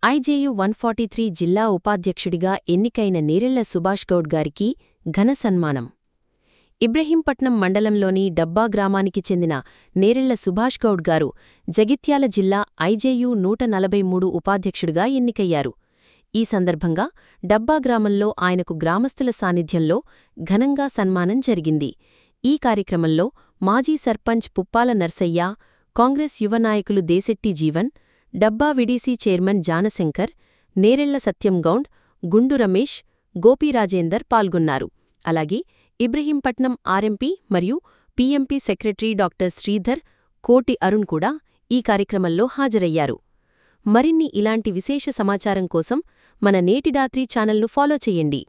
IJU one forty three జిల్లా ఉపాధ్యక్షుడిగా ఎన్నికైన నేరెళ్ల సుభాష్ గౌడ్ గారికి ఘన సన్మానం ఇబ్రహీంపట్నం మండలంలోని డబ్బా గ్రామానికి చెందిన నేరెళ్ల సుభాష్ గౌడ్ గారు జగిత్యాల జిల్లా ఐజేయు నూట నలభై మూడు ఉపాధ్యక్షుడిగా ఎన్నికయ్యారు ఈ సందర్భంగా డబ్బా గ్రామంలో ఆయనకు గ్రామస్తుల సాన్నిధ్యంలో ఘనంగా సన్మానం జరిగింది ఈ కార్యక్రమంలో మాజీ సర్పంచ్ పుప్పాల నర్సయ్య కాంగ్రెస్ యువ నాయకులు దేశెట్టి జీవన్ డబ్బా విడీసీ చైర్మన్ జానశంకర్ నేరెళ్ల సత్యంగౌండ్ గుండు రమేష్ గోపీరాజేందర్ పాల్గొన్నారు అలాగే ఇబ్రహీంపట్నం ఆర్ఎంపీ మరియు PMP secretary doctor Sridhar Koti Arun కూడా ఈ కార్యక్రమంలో హాజరయ్యారు మరిన్ని ఇలాంటి విశేష సమాచారం కోసం మన నేటిడాత్రి ఛానల్ను ఫాలో చెయ్యండి